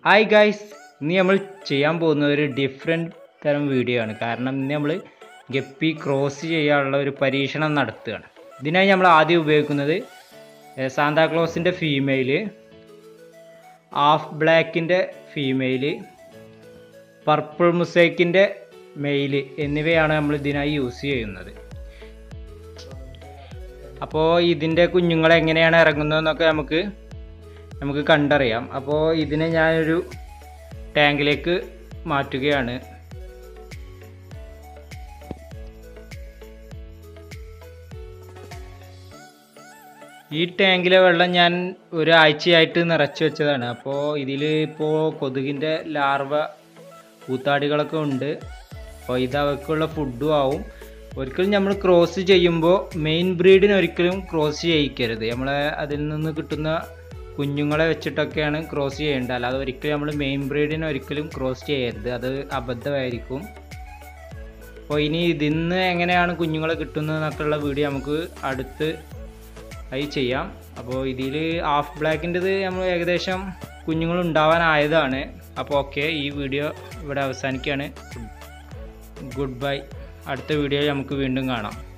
hi guys ഇന്ന് നമ്മൾ ചെയ്യാൻ പോകുന്ന ഒരു ഡിഫറെൻറ്റ് തരം വീഡിയോ ആണ് കാരണം ഇന്ന് നമ്മൾ ഗപ്പി ക്രോസ് ചെയ്യാനുള്ള ഒരു പരീക്ഷണം നടത്തുകയാണ് ഇതിനായി നമ്മൾ ആദ്യം ഉപയോഗിക്കുന്നത് സാന്താക്ലോസിൻ്റെ ഫീമെയില് ഹാഫ് ബ്ലാക്കിൻ്റെ ഫീമെയില് പർപ്പിൾ മുസൈക്കിൻ്റെ മെയില് എന്നിവയാണ് നമ്മൾ ഇതിനായി യൂസ് ചെയ്യുന്നത് അപ്പോൾ ഇതിൻ്റെ കുഞ്ഞുങ്ങൾ എങ്ങനെയാണ് ഇറങ്ങുന്നതെന്നൊക്കെ നമുക്ക് നമുക്ക് കണ്ടറിയാം അപ്പോൾ ഇതിനെ ഞാനൊരു ടാങ്കിലേക്ക് മാറ്റുകയാണ് ഈ ടാങ്കിലെ വെള്ളം ഞാൻ ഒരാഴ്ചയായിട്ട് നിറച്ച് വെച്ചതാണ് അപ്പോൾ ഇതിൽ ഇപ്പോൾ കൊതുകിൻ്റെ ലാർവ കൂത്താടികളൊക്കെ ഉണ്ട് അപ്പോൾ ഇത് അവർക്കുള്ള ഫുഡും ആവും ഒരിക്കലും നമ്മൾ ക്രോസ് ചെയ്യുമ്പോൾ മെയിൻ ബ്രീഡിന് ഒരിക്കലും ക്രോസ് ചെയ്യിക്കരുത് നമ്മൾ അതിൽ നിന്ന് കിട്ടുന്ന കുഞ്ഞുങ്ങളെ വെച്ചിട്ടൊക്കെയാണ് ക്രോസ് ചെയ്യേണ്ടത് അല്ലാതെ ഒരിക്കലും നമ്മൾ മെയിൻ ബ്രീഡിനെ ഒരിക്കലും ക്രോസ് ചെയ്യരുത് അത് അബദ്ധമായിരിക്കും അപ്പോൾ ഇനി ഇതിന്ന് എങ്ങനെയാണ് കുഞ്ഞുങ്ങളെ കിട്ടുന്നതെന്നൊക്കെയുള്ള വീഡിയോ നമുക്ക് അടുത്ത് ആയി ചെയ്യാം അപ്പോൾ ഇതിൽ ഹാഫ് ബ്ലാക്കിൻ്റെത് നമ്മൾ ഏകദേശം കുഞ്ഞുങ്ങൾ ഉണ്ടാവാനായതാണ് അപ്പോൾ ഓക്കെ ഈ വീഡിയോ ഇവിടെ അവസാനിക്കുകയാണ് ഗുഡ് ബൈ അടുത്ത വീഡിയോയിൽ നമുക്ക് വീണ്ടും കാണാം